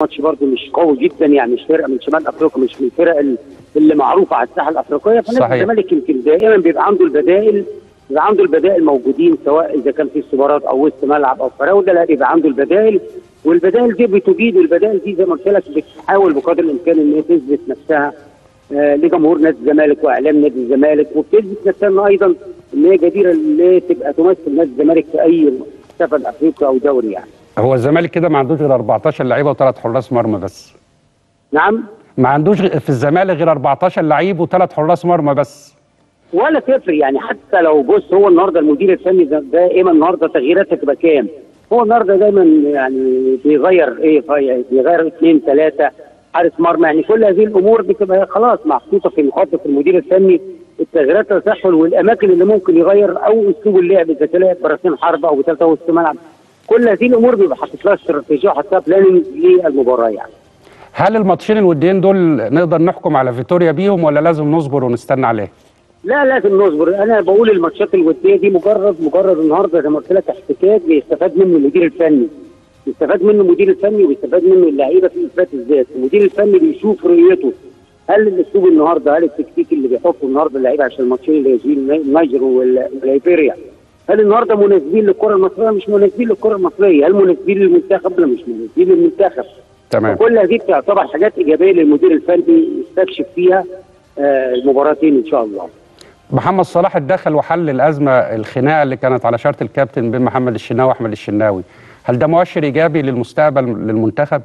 ماتش برضه مش قوي جدا يعني مش فرقه من شمال افريقيا مش من الفرق ال- اللي معروفه على الساحه الافريقيه فنادي صحيح. الزمالك يمكن دائما بيبقى عنده البدائل بيبقى عنده البدائل موجودين سواء اذا كان في استبارات او وسط ملعب او فراوده لا بيبقى عنده البدائل والبدائل دي بتجيد والبدائل دي زي ما قلت لك بتحاول بقدر الامكان ان هي تثبت نفسها آه، لجمهور نادي الزمالك واعلام نادي الزمالك وبتثبت نفسها إنه ايضا ان هي جديره اللي تبقى تمثل نادي الزمالك في اي سفر افريقيا او دوري يعني. هو الزمالك كده ما عندوش غير 14 لعيبه وثلاث حراس مرمى بس نعم ما عندوش غ- في الزمالك غير 14 لعيب وثلاث حراس مرمى بس ولا تفرق يعني حتى لو بص هو النهارده المدير الفني ده دائما النهارده تغييراتها تبقى كام؟ هو النهارده دايما يعني بيغير ايه في- بيغير اثنين ثلاثه حارس مرمى يعني كل هذه الامور بتبقى خلاص محطوطه في مخطط المدير الفني التغييرات تسهل والاماكن اللي ممكن يغير او اسلوب اللعب اذا كان لعب براسين حربه او بثلاثه وسط ملعب كل هذه الامور بيبقى حاطط لها استراتيجيه وحاطط لها بلاننج للمباراه يعني. هل الماتشين الوديين دول نقدر نحكم على فيتوريا بيهم ولا لازم نصبر ونستنى عليه؟ لا لازم نصبر انا بقول الماتشات الوديه دي مجرد مجرد النهارده زي ما قلت لك احتكاك بيستفاد منه المدير الفني بيستفاد منه المدير الفني وبيستفاد منه اللعيبه في اثبات الذات المدير الفني بيشوف رؤيته هل الاسلوب النهارده هل التكتيك اللي بيحطه النهارده اللعيبه عشان الماتشين اللي هيجين النيجر وال- وليبيريا هل النهارده مناسبين للكره المصريه مش مناسبين للكره المصريه هل مناسبين للمنتخب ولا مش مناسبين للمنتخب تمام كل هذه تعتبر حاجات ايجابيه للمدير الفني يستكشف فيها آه، المباراتين ان شاء الله محمد صلاح اتدخل وحل الازمه الخناقه اللي كانت على شرط الكابتن بين محمد الشناوي واحمد الشناوي هل ده مؤشر ايجابي للمستقبل للمنتخب؟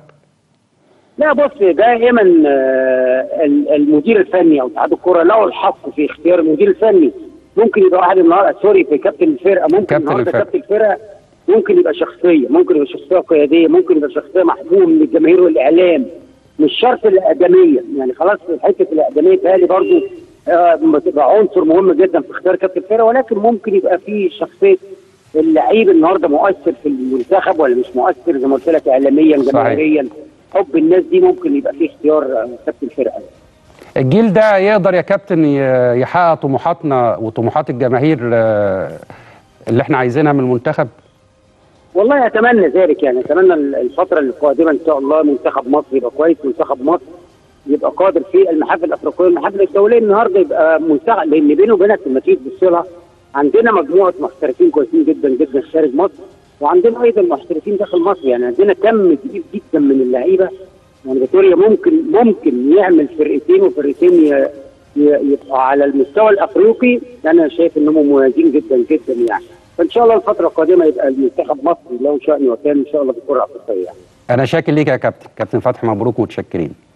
لا بص دائما آه، ال- المدير الفني او اتحاد الكره له الحق في اختيار المدير الفني ممكن يبقى واحد النهارده سوري في كابتن الفرقه ممكن كابتن النهارده الفرقة. كابتن الفرقه ممكن يبقى شخصيه ممكن يبقى شخصيه قياديه ممكن يبقى شخصيه محبوبه من الجماهير والاعلام مش شرط الاقدميه يعني خلاص في حته الاقدميه تهيألي برضه آه، بتبقى عنصر مهم جدا في اختيار كابتن الفرقه ولكن ممكن يبقى في شخصيه اللعيب النهارده مؤثر في المنتخب ولا مش مؤثر زي ما قلت لك اعلاميا صحيح. جماهيريا حب الناس دي ممكن يبقى فيه اختيار آه، كابتن الفرقه الجيل ده يقدر يا كابتن ي- يحقق طموحاتنا وطموحات الجماهير آه، اللي احنا عايزينها من المنتخب؟ والله اتمنى ذلك يعني اتمنى الفتره القادمه ان شاء الله منتخب مصر يبقى كويس منتخب مصر يبقى قادر في المحافل الافريقيه المحافل الدوليه النهارده يبقى منتخب لان بينه وبينك لما تيجي تبص لها عندنا مجموعه محترفين كويسين جدا جدا خارج مصر وعندنا ايضا محترفين داخل مصر يعني عندنا كم كبير جدا من اللعيبه يعني فيتوريا ممكن ممكن يعمل فرقتين وفرقتين ي- ي- يبقى على المستوى الافريقي انا شايف انهم مميزين جدا جدا يعني فان شاء الله الفتره القادمه يبقى المنتخب مصر له شان وكان ان شاء الله في الكره الافريقيه يعني. انا شاكر ليك يا كابتن كابتن فتحي مبروك ومتشكرين